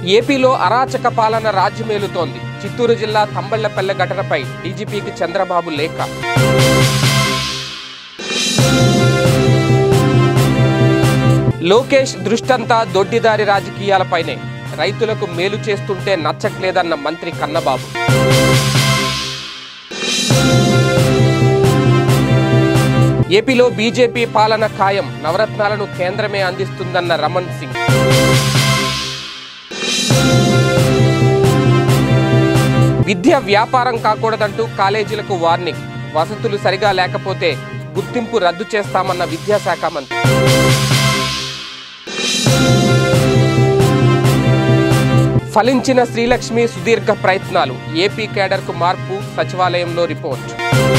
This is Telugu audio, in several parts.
ఏపీలో అరాచక పాలన రాజ్యమేలుతోంది చిత్తూరు జిల్లా తంబళ్లపల్లె ఘటనపై డీజీపీకి చంద్రబాబు లేఖ లోకేష్ దృష్టంతా దొడ్డిదారి రాజకీయాలపైనే రైతులకు మేలు చేస్తుంటే నచ్చట్లేదన్న మంత్రి కన్నబాబు ఏపీలో బీజేపీ పాలన ఖాయం నవరత్నాలను కేంద్రమే అందిస్తుందన్న రమణ్ సింగ్ విద్య వ్యాపారం కాకూడదంటూ కాలేజీలకు వార్నింగ్ వసతులు సరిగా లేకపోతే గుర్తింపు రద్దు చేస్తామన్న విద్యాశాఖ మంత్రి ఫలించిన శ్రీలక్ష్మి సుదీర్ఘ ప్రయత్నాలు ఏపీ కేడర్కు మార్పు సచివాలయంలో రిపోర్ట్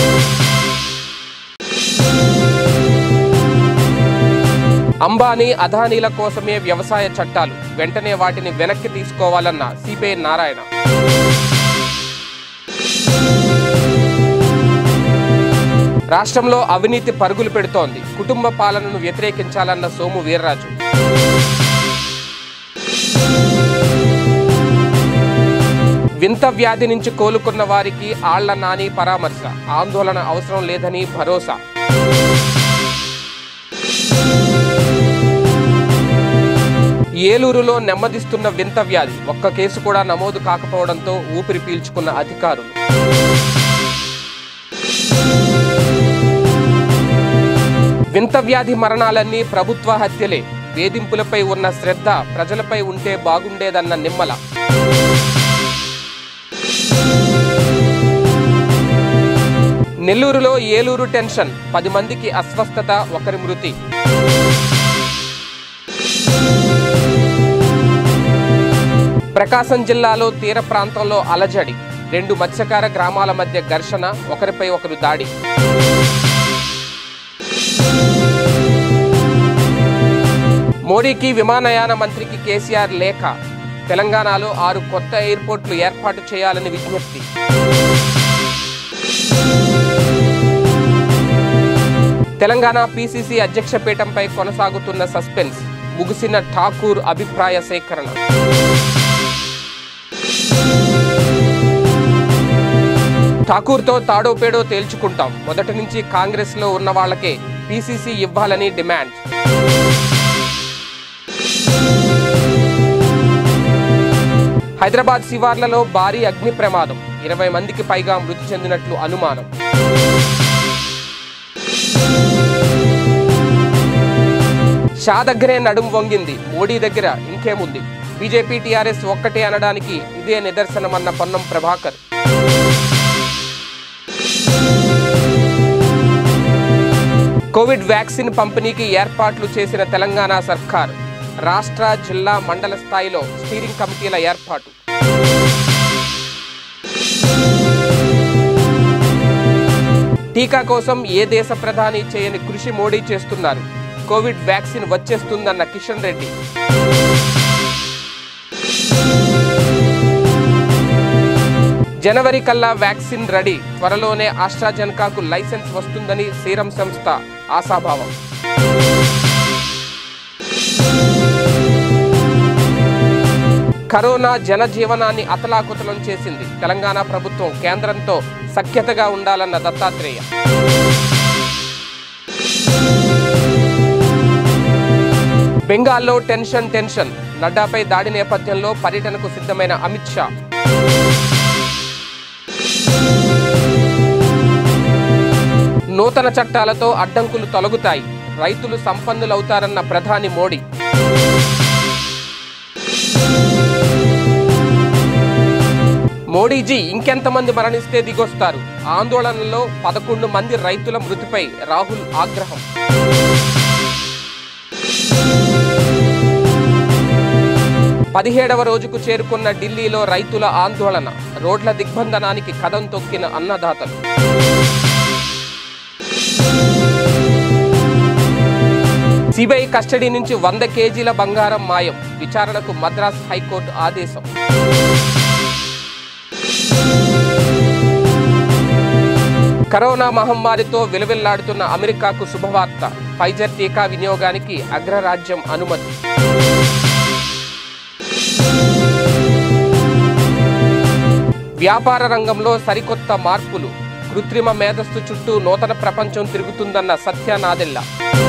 అంబానీ అదానీల కోసమే వ్యవసాయ చట్టాలు వెంటనే వాటిని వెనక్కి తీసుకోవాలన్న సిపిఐ నారాయణ రాష్ట్రంలో అవినీతి పరుగులు పెడుతోంది కుటుంబ పాలనను వ్యతిరేకించాలన్న సోము వీర్రాజు వింత వ్యాధి నుంచి కోలుకున్న వారికి ఆళ్ల నాని పరామర్శ ఆందోళన అవసరం లేదని భరోసా ఏలూరులో నెమ్మదిస్తున్న వింత వ్యాధి ఒక్క కేసు కూడా నమోదు కాకపోవడంతో ఊపిరి పీల్చుకున్న అధికారులు వింత వ్యాధి మరణాలన్నీ ప్రభుత్వ హత్యలే వేధింపులపై ఉన్న శ్రద్ధ ప్రజలపై ఉంటే బాగుండేదన్న నిమ్మల నెల్లూరులో ఏలూరు టెన్షన్ పది మందికి అస్వస్థత ఒకరి మృతి ప్రకాశం జిల్లాలో తీర ప్రాంతంలో అలజడి రెండు మత్స్యకార గ్రామాల మధ్య ఘర్షణ ఒకరిపై ఒకరు దాడి మోడీకి విమానయాన మంత్రికి కేసీఆర్ లేఖ తెలంగాణలో ఆరు కొత్త ఎయిర్పోర్ట్లు ఏర్పాటు చేయాలని విజ్ఞప్తి తెలంగాణ పీసీసీ అధ్యక్ష పీఠంపై కొనసాగుతున్న సస్పెన్స్ ముగిసిన ఠాకూర్ అభిప్రాయ సేకరణ ఠాకూర్తో తాడో పేడో తేల్చుకుంటాం మొదటి నుంచి కాంగ్రెస్లో ఉన్న వాళ్ళకే పీసీసీ ఇవ్వాలని డిమాండ్ హైదరాబాద్ శివార్లలో భారీ అగ్ని ప్రమాదం ఇరవై మందికి పైగా మృతి చెందినట్లు అనుమానం షా దగ్గరే నడుం వంగింది మోడీ దగ్గర ఇంకేముంది బీజేపీ టీఆర్ఎస్ ఒక్కటే అనడానికి ఇదే నిదర్శనమన్న పొన్నం ప్రభాకర్ కోవిడ్ వ్యాక్సిన్ పంపిణీకి ఏర్పాట్లు చేసిన తెలంగాణ సర్కార్ రాష్ట్ర జిల్లా మండల స్థాయిలో స్టీరింగ్ కమిటీల ఏర్పాటు టీకా కోసం ఏ దేశ ప్రధాని చేయని కృషి మోడీ చేస్తున్నారు కోవిడ్ వ్యాక్సిన్ వచ్చేస్తుందన్న కిషన్ రెడ్డి జనవరి కల్లా వ్యాక్సిన్ రెడీ త్వరలోనే ఆస్ట్రాజెనకాకు లైసెన్స్ వస్తుందని సీరం సంస్థ ఆశాభావం కరోనా జనజీవనాన్ని అతలాకుతలం చేసింది తెలంగాణ ప్రభుత్వం కేంద్రంతో సఖ్యతగా ఉండాలన్న దత్తాత్రేయ బెంగాల్లో టెన్షన్ టెన్షన్ నడ్డాపై దాడి నేపథ్యంలో పర్యటనకు సిద్ధమైన అమిత్ షా నూతన చట్టాలతో అడ్డంకులు తొలగుతాయి రైతులు సంపన్నులవుతారన్న ప్రధాని మోడీ మోడీజీ ఇంకెంతమంది మరణిస్తే దిగొస్తారు ఆందోళనలో పదకొండు మంది రైతుల మృతిపై రాహుల్ ఆగ్రహం పదిహేడవ రోజుకు చేరుకున్న ఢిల్లీలో రైతుల ఆందోళన రోడ్ల దిగ్బంధనానికి కదం తొక్కిన అన్నదాతలు సిబిఐ కస్టడీ నుంచి వంద కేజీల బంగారం మాయం విచారణకు మద్రాస్ హైకోర్టు ఆదేశం కరోనా మహమ్మారితో విలవిల్లాడుతున్న అమెరికాకు శుభవార్త ఫైజర్ టీకా వినియోగానికి అగ్రరాజ్యం అనుమతి వ్యాపార రంగంలో సరికొత్త మార్పులు కృత్రిమ మేధస్సు చుట్టూ నూతన ప్రపంచం తిరుగుతుందన్న సత్య నాదెల్ల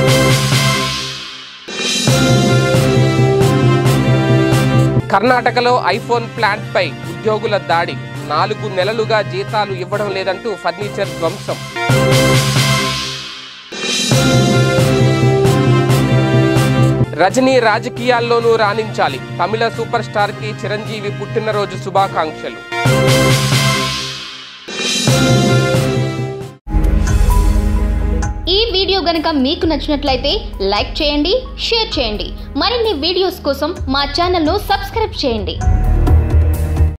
కర్ణాటకలో ఐఫోన్ ప్లాంట్ పై ఉద్యోగుల దాడి నాలుగు నెలలుగా జీతాలు ఇవ్వడం లేదంటూ ఫర్నిచర్ ధ్వంసం రజనీ రాజకీయాల్లోనూ రాణించాలి తమిళ సూపర్ స్టార్ కి చిరంజీవి పుట్టినరోజు శుభాకాంక్షలు ఈ వీడియో గనుక మీకు నచ్చినట్లయితే లైక్ చేయండి షేర్ చేయండి మరిన్ని వీడియోస్ కోసం మా ఛానల్ను సబ్స్క్రైబ్ చేయండి